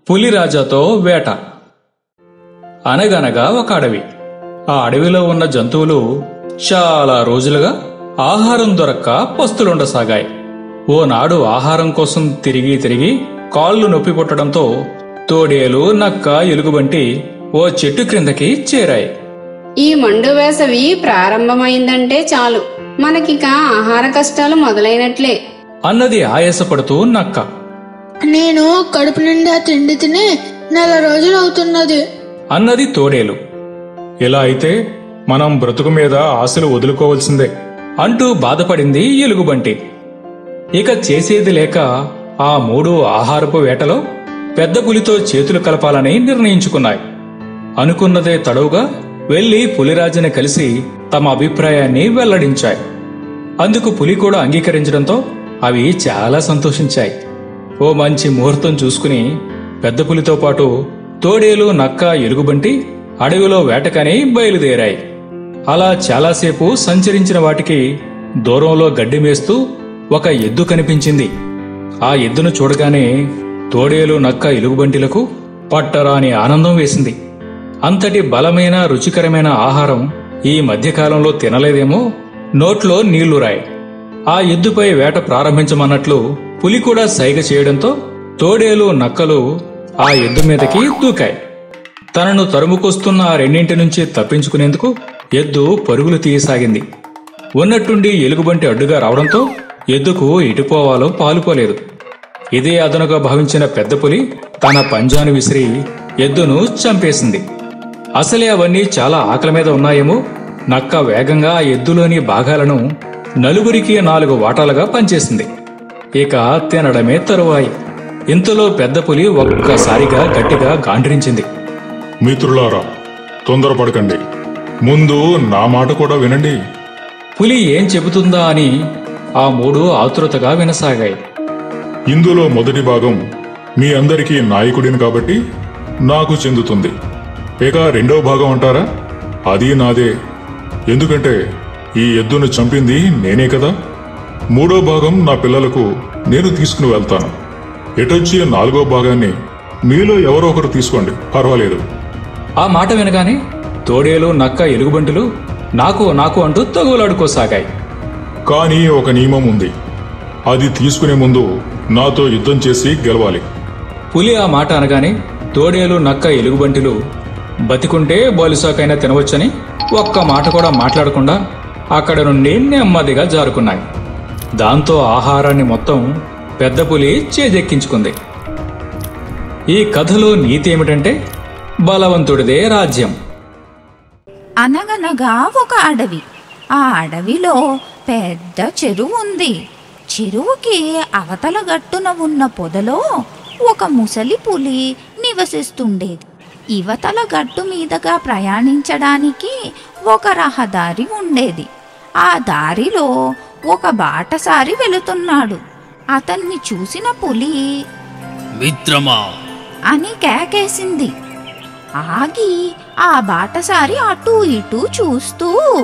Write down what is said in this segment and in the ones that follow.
పులిరాజాతో వేట అనగనగా ఒక అడవి ఆ అడవిలో ఉన్న జంతువులు చాలా రోజులుగా ఆహారం దొరక్క పస్తులుండసాగాయి ఓనాడు ఆహారం కోసం తిరిగి తిరిగి కాళ్ళు నొప్పి పుట్టడంతో తోడేలు నక్క ఎలుగుబంటి ఓ చెట్టు క్రిందకి చేరాయి ఈ మండు వేసవి ప్రారంభమైందంటే చాలు మనకిక ఆహార కష్టాలు మొదలైనట్లే అన్నది ఆయాసపడుతూ నక్క నేను కడుపు నిండా తిండి తిని నెల రోజులు అవుతున్నది అన్నది తోడేలు ఇలా అయితే మనం బ్రతుకు మీద ఆశలు వదులుకోవలసిందే అంటూ బాధపడింది ఎలుగుబంటి ఇక చేసేది లేక ఆ మూడు ఆహారపు వేటలో పెద్ద పులితో చేతులు కలపాలని నిర్ణయించుకున్నాయి అనుకున్నదే తడవుగా వెళ్లి పులిరాజుని కలిసి తమ అభిప్రాయాన్ని వెల్లడించాయి అందుకు పులి కూడా అంగీకరించడంతో అవి చాలా సంతోషించాయి ఓ మంచి ముహూర్తం చూసుకుని పెద్ద పులితో పాటు తోడేలు నక్క ఎలుగుబంటి అడవిలో వేటకని బయలుదేరాయి అలా చాలాసేపు సంచరించిన వాటికి దూరంలో గడ్డి మేస్తూ ఒక ఎద్దు కనిపించింది ఆ ఎద్దును చూడగానే తోడేలు నక్క ఎలుగుబంటిలకు పట్టరాని ఆనందం వేసింది అంతటి బలమైన రుచికరమైన ఆహారం ఈ మధ్యకాలంలో తినలేదేమో నోట్లో నీళ్లురాయి ఆ ఎద్దుపై వేట ప్రారంభించమన్నట్లు పులి కూడా సైగ చేయడంతో తోడేలు నక్కలు ఆ ఎద్దు మీదకి దూకాయి తనను తరుముకొస్తున్న ఆ రెండింటి నుంచి తప్పించుకునేందుకు ఎద్దు పరుగులు తీయసాగింది ఉన్నట్టుండి ఎలుగుబంటి అడ్డుగా రావడంతో ఎద్దుకు ఇటుపోవాలో పాలుపోలేదు ఇదే అదనుగా భావించిన పెద్ద పులి తన పంజాను విసిరి ఎద్దును చంపేసింది అసలే అవన్నీ చాలా ఆకలి మీద ఉన్నాయేమో నక్క వేగంగా ఆ ఎద్దులోని భాగాలను నలుగురికి నాలుగు వాటాలుగా పంచేసింది ఇక తినడమే తరువాయి ఇంతలో పెద్ద పులి ఒక్కసారిగా గట్టిగా గాండ్రించింది మిత్రులారా తొందరపడకండి ముందు నా మాట కూడా వినండి పులి ఏం చెబుతుందా అని ఆ మూడు ఆతృతగా వినసాగాయి ఇందులో మొదటి భాగం మీ అందరికీ నాయకుడిని కాబట్టి నాకు చెందుతుంది ఇక రెండవ భాగం అంటారా అది నాదే ఎందుకంటే ఈ ఎద్దును చంపింది నేనే కదా మూడో భాగం నా పిల్లలకు నేను తీసుకుని వెళ్తాను ఎటొచ్చి నాలుగో భాగాన్ని మీలో ఎవరో ఒకరు తీసుకోండి పర్వాలేదు ఆ మాట వినగానే తోడేలు నక్క ఎలుగుబంటులు నాకు నాకు అంటూ తగులాడుకోసాగాయి కానీ ఒక నియమం ఉంది అది తీసుకునే ముందు నాతో యుద్ధం చేసి గెలవాలి పులి ఆ మాట అనగానే తోడేలు నక్క ఎలుగుబంటిలు బతికుంటే బోలిసాకైనా తినవచ్చని ఒక్క మాట కూడా మాట్లాడకుండా అక్కడ నుండి నెమ్మదిగా జారుకున్నాయి దాంతో ఆహారాన్ని మొత్తం పెద్ద పులి చేజెక్కించుకుంది ఈ కథలో నీతి ఏమిటంటే బలవంతుడిదే రాజ్యం అనగనగా ఒక అడవి ఆ అడవిలో పెద్ద చెరువు ఉంది చెరువుకి అవతల గట్టున ఉన్న పొదలో ఒక ముసలి పులి నివసిస్తుండేది ఇవతల గట్టు మీదగా ప్రయాణించడానికి ఒక రహదారి ఉండేది ఆ దారిలో ఒక బాటసారి వెళుతున్నాడు అతన్ని చూసిన పులి మిత్రమా అని కేకేసింది ఆగి ఆ బాటసారి అటూ ఇటూ చూస్తూ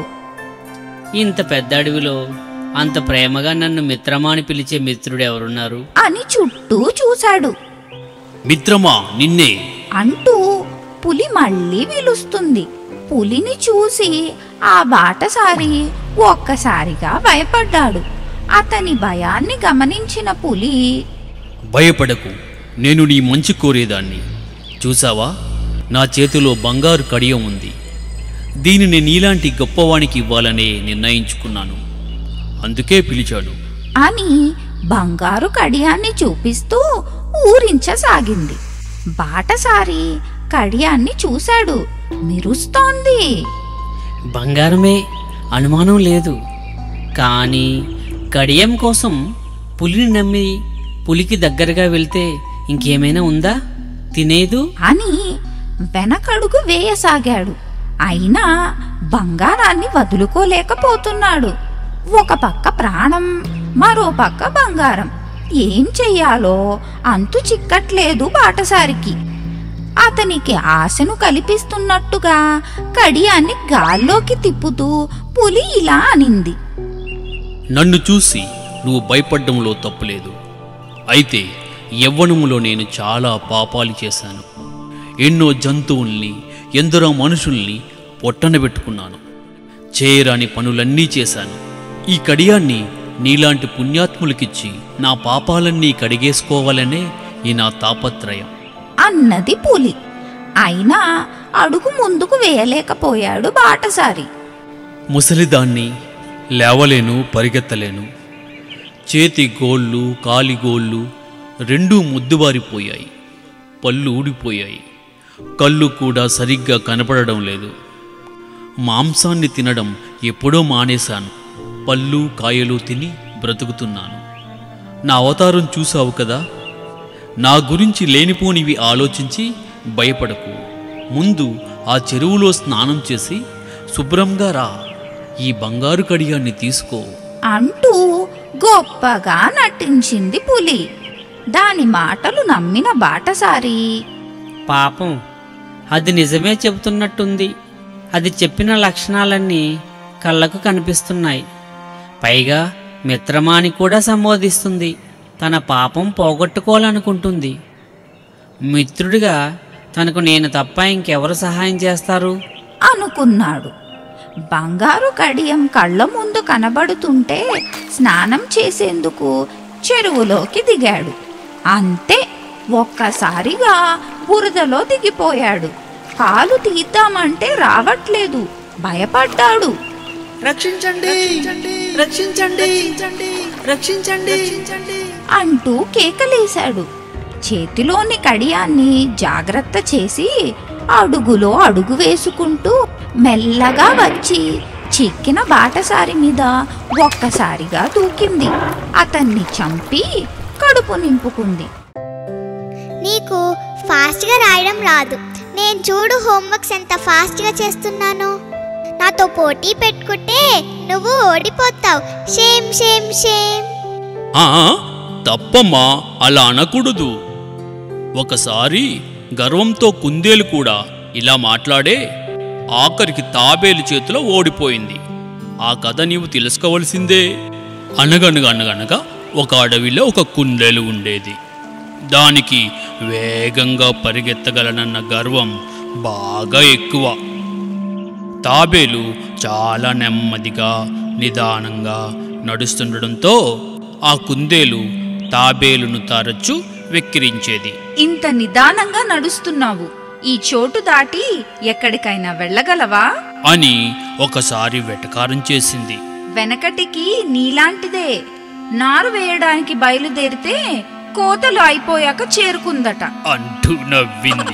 ఇంత పెద్ద అడవిలో అంత ప్రేమగా నన్ను మిత్రమా అని పిలిచే మిత్రుడు ఎవరున్నారు అని చుట్టూ చూశాడు మిత్రమా నిన్నే అంటూ పులి మళ్ళీ పిలుస్తుంది పులిని చూసి ఆ బాటసారి ఒక్కసారిగా భయపడ్డాడు అతని భయాన్ని గమనించిన పులి భయపడకు నేను నీ మంచి కోరేదాన్ని చూసావా నా చేతిలో బంగారు కడియం ఉంది దీనిని నీలాంటి గొప్పవానికి ఇవ్వాలనే నిర్ణయించుకున్నాను అందుకే పిలిచాను అని బంగారు కడియాన్ని చూపిస్తూ ఊరించసాగింది బాటసారి కడియాన్ని చూశాడు మెరుస్తోంది బంగారమే అనుమానం లేదు కానీ కడియం కోసం పులిని నమ్మి పులికి దగ్గరగా వెళ్తే ఇంకేమైనా ఉందా తినేదు అని వెనకడుగు వేయసాగాడు అయినా బంగారాన్ని వదులుకోలేకపోతున్నాడు ఒక పక్క ప్రాణం మరో పక్క బంగారం ఏం చెయ్యాలో అంతు చిక్కట్లేదు బాటసారికి అతనికి ఆశను కల్పిస్తున్నట్టుగా కడియాన్ని గాల్లోకి తిప్పుతూ పులి ఇలా అనింది నన్ను చూసి నువ్వు భయపడ్డంలో తప్పులేదు అయితే యవ్వనములో నేను చాలా పాపాలు చేశాను ఎన్నో జంతువుల్ని ఎందరో మనుషుల్ని పొట్టనబెట్టుకున్నాను చేయరాని పనులన్నీ చేశాను ఈ కడియాన్ని నీలాంటి పుణ్యాత్ములకిచ్చి నా పాపాలన్నీ కడిగేసుకోవాలనే ఈ నా తాపత్రయం అన్నది పులి అయినా అడుగు ముందుకు వేయలేకపోయాడు బాటసారి ముసలిదాన్ని లేవలేను పరిగెత్తలేను చేతి గోళ్ళు కాలి గోళ్ళు రెండూ ముద్దుబారిపోయాయి పళ్ళు ఊడిపోయాయి కళ్ళు కూడా సరిగ్గా కనపడడం లేదు మాంసాన్ని తినడం ఎప్పుడో మానేశాను పళ్ళు కాయలు తిని బ్రతుకుతున్నాను నా అవతారం చూసావు కదా నా గురించి లేనిపోనివి ఆలోచించి భయపడకు ముందు ఆ చెరువులో స్నానం చేసి శుభ్రంగా రా ఈ బంగారు కడియాన్ని తీసుకో అంటూ గొప్పగా నటించింది పులి దాని మాటలు నమ్మిన బాటసారి పాపం అది నిజమే చెబుతున్నట్టుంది అది చెప్పిన లక్షణాలన్నీ కళ్ళకు కనిపిస్తున్నాయి పైగా మిత్రమాని కూడా సంబోధిస్తుంది తన పాపం పోగొట్టుకోవాలనుకుంటుంది మిత్రుడిగా తనకు నేను తప్ప ఇంకెవరు సహాయం చేస్తారు అనుకున్నాడు బంగారు కడియం కళ్ళ ముందు కనబడుతుంటే స్నానం చేసేందుకు చెరువులోకి దిగాడు అంతే ఒక్కసారిగా బురదలో దిగిపోయాడు కాలు తీద్దామంటే రావట్లేదు భయపడ్డాడు రక్షించండి రక్షించండి రక్షించండి అంటూ కేకలేశాడు చేతిలోని కడియాన్ని జాగ్రత్త చేసి అడుగులో అడుగు వేసుకుంటూ మెల్లగా వచ్చి చిక్కిన బాటసారి మీద ఒక్కసారిగా దూకింది అతన్ని చంపి కడుపు నింపుకుంది నీకు ఫాస్ట్గా రాయడం రాదు నేను చూడు హోంవర్క్స్ ఎంత ఫాస్ట్గా చేస్తున్నానో నాతో పోటీ పెట్టుకుంటే నువ్వు ఓడిపోతావు షేమ్ షేమ్ షేమ్ ఆ తప్పమ్మా అలా అనకూడదు ఒకసారి గర్వంతో కుందేలు కూడా ఇలా మాట్లాడే ఆఖరికి తాబేలు చేతిలో ఓడిపోయింది ఆ కథ నీవు తెలుసుకోవలసిందే అనగనగా అనగనగా ఒక అడవిలో ఒక కుందేలు ఉండేది దానికి వేగంగా పరిగెత్తగలనన్న గర్వం బాగా ఎక్కువ తాబేలు చాలా నెమ్మదిగా నిదానంగా నడుస్తుండడంతో ఆ కుందేలు తాబేలును తరచు వెక్కిరించేది ఇంత నిదానంగా నడుస్తున్నావు ఈ చోటు దాటి ఎక్కడికైనా వెళ్ళగలవా అని ఒకసారి వెటకారం చేసింది వెనకటికి నీలాంటిదే నారు వేయడానికి బయలుదేరితే కోతలు అయిపోయాక చేరుకుందట అంటూ నవ్వింది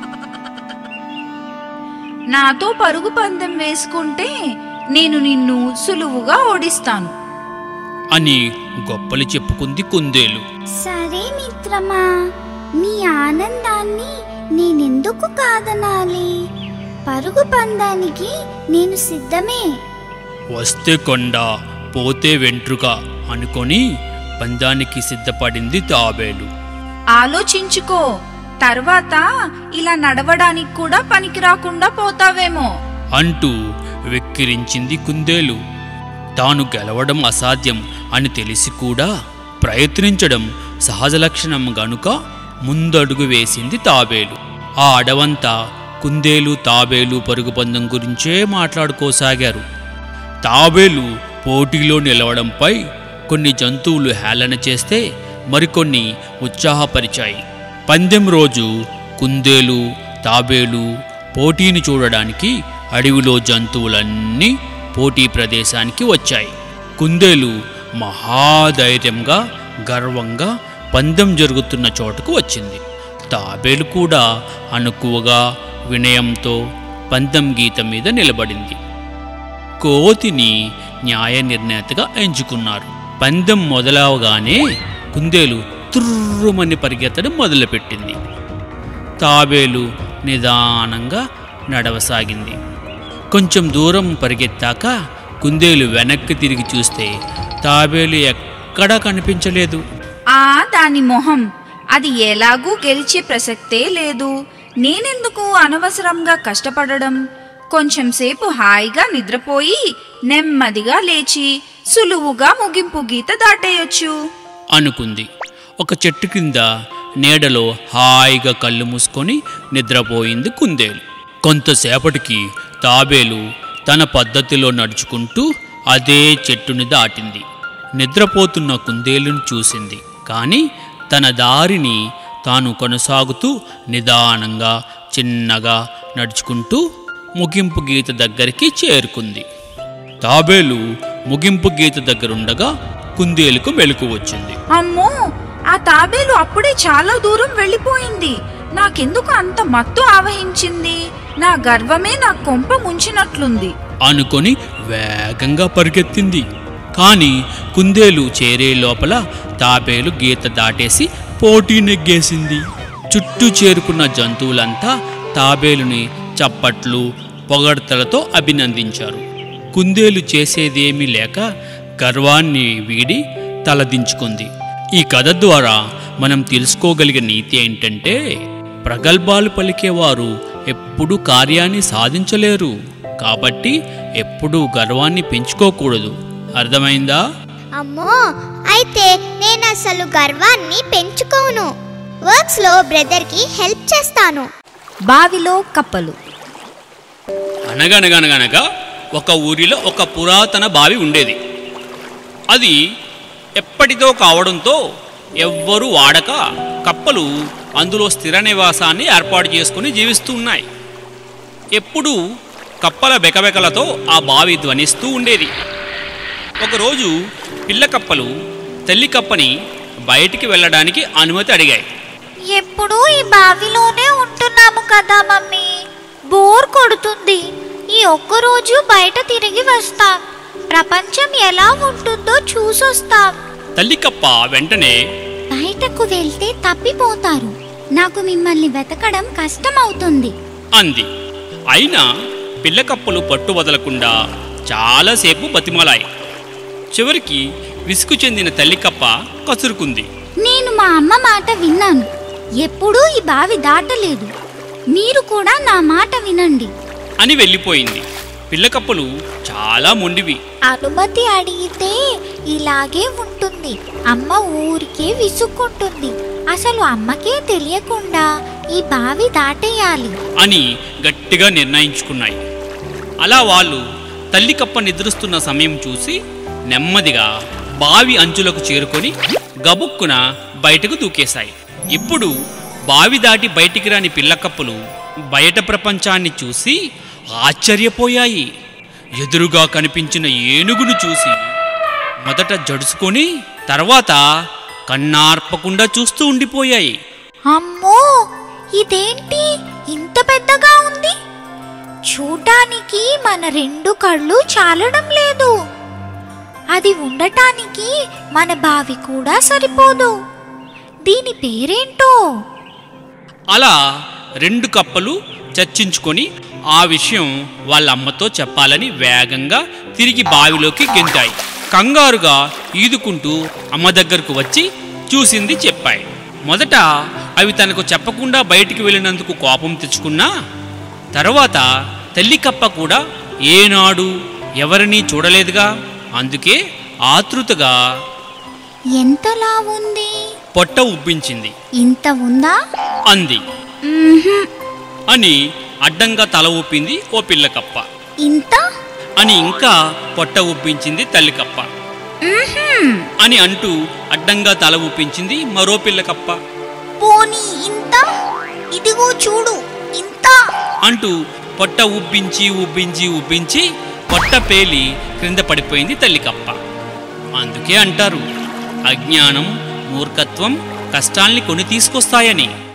నాతో పరుగు పందెం వేసుకుంటే నేను నిన్ను సులువుగా ఓడిస్తాను అని గొప్పలు చెప్పుకుంది కుందేలు సరే మిత్రమా నీ ఆనందాన్ని నేనెందుకు కాదనాలి పరుగు పందానికి నేను సిద్ధమే వస్తే కొండ పోతే వెంట్రుక అనుకొని పందానికి సిద్ధపడింది తాబేలు ఆలోచించుకో తర్వాత ఇలా నడవడానికి కూడా పనికి రాకుండా పోతావేమో అంటూ వెక్కిరించింది కుందేలు తాను గెలవడం అసాధ్యం అని తెలిసి కూడా ప్రయత్నించడం సహజ లక్షణం గనుక ముందడుగు వేసింది తాబేలు ఆ అడవంతా కుందేలు తాబేలు పరుగు పందెం గురించే మాట్లాడుకోసాగారు తాబేలు పోటీలో నిలవడంపై కొన్ని జంతువులు హేళన చేస్తే మరికొన్ని ఉత్సాహపరిచాయి పందెం రోజు కుందేలు తాబేలు పోటీని చూడడానికి అడవిలో జంతువులన్నీ పోటీ ప్రదేశానికి వచ్చాయి కుందేలు మహాధైర్యంగా గర్వంగా పందెం జరుగుతున్న చోటుకు వచ్చింది తాబేలు కూడా అనుకువగా వినయంతో పందెం గీత మీద నిలబడింది కోతిని న్యాయ నిర్ణేతగా ఎంచుకున్నారు పందెం మొదలవగానే కుందేలు తుర్రుమని పరిగెత్తడం మొదలుపెట్టింది తాబేలు నిదానంగా నడవసాగింది కొంచెం దూరం పరిగెత్తాక కుందేలు వెనక్కి తిరిగి చూస్తే తాబేలు ఎక్కడా కనిపించలేదు ఆ దాని మొహం అది ఎలాగూ గెలిచే ప్రసక్తే లేదు నేనెందుకు అనవసరంగా కష్టపడడం కొంచెం సేపు హాయిగా నిద్రపోయి నెమ్మదిగా లేచి సులువుగా ముగింపు గీత దాటేయొచ్చు అనుకుంది ఒక చెట్టు కింద నీడలో హాయిగా కళ్ళు మూసుకొని నిద్రపోయింది కుందేలు కొంతసేపటికి తాబేలు తన పద్ధతిలో నడుచుకుంటూ అదే చెట్టుని దాటింది నిద్రపోతున్న కుందేలును చూసింది కానీ తన దారిని తాను కొనసాగుతూ నిదానంగా చిన్నగా నడుచుకుంటూ ముగింపు గీత దగ్గరికి చేరుకుంది తాబేలు ముగింపు గీత దగ్గరుండగా కుందేలుకు మెలకు వచ్చింది అమ్మో ఆ తాబేలు అప్పుడే చాలా దూరం వెళ్ళిపోయింది నాకెందుకు అంత మత్తు ఆవహించింది నా గర్వమే నా కొంప ముంచినట్లుంది అనుకొని వేగంగా పరిగెత్తింది కాని కుందేలు చేరే లోపల తాబేలు గీత దాటేసి పోటీ నెగ్గేసింది చుట్టూ చేరుకున్న జంతువులంతా తాబేలుని చప్పట్లు పొగడ్తలతో అభినందించారు కుందేలు చేసేదేమీ లేక గర్వాన్ని వీడి తలదించుకుంది ఈ కథ ద్వారా మనం తెలుసుకోగలిగే నీతి ఏంటంటే ప్రగల్భాలు పలికేవారు ఎప్పుడూ కార్యాన్ని సాధించలేరు కాబట్టి ఎప్పుడూ గర్వాన్ని పెంచుకోకూడదు అర్థమైందా అమ్మో అయితే నేను అసలు గర్వాన్ని పెంచుకోను వర్క్స్లో బ్రదర్కి హెల్ప్ చేస్తాను బావిలో కప్పలు అనగనగనగనగా ఒక ఊరిలో ఒక పురాతన బావి ఉండేది అది ఎప్పటిదో కావడంతో ఎవ్వరూ వాడక కప్పలు అందులో స్థిర నివాసాన్ని ఏర్పాటు చేసుకుని జీవిస్తూ ఉన్నాయి ఎప్పుడూ కప్పల బెకబెకలతో ఆ బావి ధ్వనిస్తూ ఉండేది ఒకరోజు పిల్ల కప్పలు తల్లి కప్పని బయటికి వెళ్ళడానికి అనుమతి అడిగాయి ఎప్పుడూ ఈ బావిలోనే ఉంటున్నాము కదా మమ్మీ బోర్ కొడుతుంది ఈ ఒక్కరోజు బయట తిరిగి వస్తాం ప్రపంచం ఎలా ఉంటుందో చూసొస్తాం తల్లి కప్ప వెంటనే బయటకు వెళ్తే తప్పిపోతారు నాకు మిమ్మల్ని వెతకడం కష్టమవుతుంది అంది అయినా పిల్ల కప్పలు పట్టు వదలకుండా చాలాసేపు బతిమలాయి చివరికి విసుగు చెందిన తల్లి కప్ప కసురుకుంది నేను మా అమ్మ మాట విన్నాను ఎప్పుడూ ఈ బావి దాటలేదు మీరు కూడా నా మాట వినండి అని వెళ్ళిపోయింది పిల్ల కప్పలు చాలా మొండివి అనుమతి అడిగితే ఇలాగే ఉంటుంది అమ్మ ఊరికే విసుక్కుంటుంది అసలు అమ్మకే తెలియకుండా ఈ బావి దాటేయాలి అని గట్టిగా నిర్ణయించుకున్నాయి అలా వాళ్ళు తల్లి కప్ప నిద్రిస్తున్న సమయం చూసి నెమ్మదిగా బావి అంచులకు చేరుకొని గబుక్కున బయటకు దూకేశాయి ఇప్పుడు బావి దాటి బయటికి రాని పిల్లకప్పలు బయట ప్రపంచాన్ని చూసి ఆశ్చర్యపోయాయి ఎదురుగా కనిపించిన ఏనుగును చూసి మొదట జడుచుకొని తర్వాత కన్నార్పకుండా చూస్తూ ఉండిపోయాయి అమ్మో ఇదేంటి ఇంత పెద్దగా ఉంది చూడ్డానికి మన రెండు కళ్ళు చాలడం లేదు అది ఉండటానికి మన బావి కూడా సరిపోదు దీని పేరేంటో అలా రెండు కప్పలు చర్చించుకొని ఆ విషయం వాళ్ళ అమ్మతో చెప్పాలని వేగంగా తిరిగి బావిలోకి గెంతాయి కంగారుగా ఈదుకుంటూ అమ్మ దగ్గరకు వచ్చి చూసింది చెప్పాయి మొదట అవి తనకు చెప్పకుండా బయటికి వెళ్ళినందుకు కోపం తెచ్చుకున్నా తర్వాత తల్లి కప్ప కూడా ఏనాడు ఎవరినీ చూడలేదుగా అందుకే ఆతృతగా ఎంతలా ఉంది పొట్ట ఉబ్బించింది ఇంత ఉందా అంది అని అడ్డంగా తల ఊపింది ఓ పిల్ల కప్ప ఇంత అని ఇంకా పొట్ట ఉబ్బించింది తల్లి కప్ప అని అంటూ అడ్డంగా తల ఊపించింది మరో పిల్ల కప్ప పోనీ ఇంత ఇదిగో చూడు ఇంత అంటూ పొట్ట ఉబ్బించి ఉబ్బించి ఉబ్బించి పొట్ట పేలి క్రింద పడిపోయింది తల్లి కప్ప అందుకే అంటారు అజ్ఞానం మూర్ఖత్వం కష్టాల్ని కొని తీసుకొస్తాయని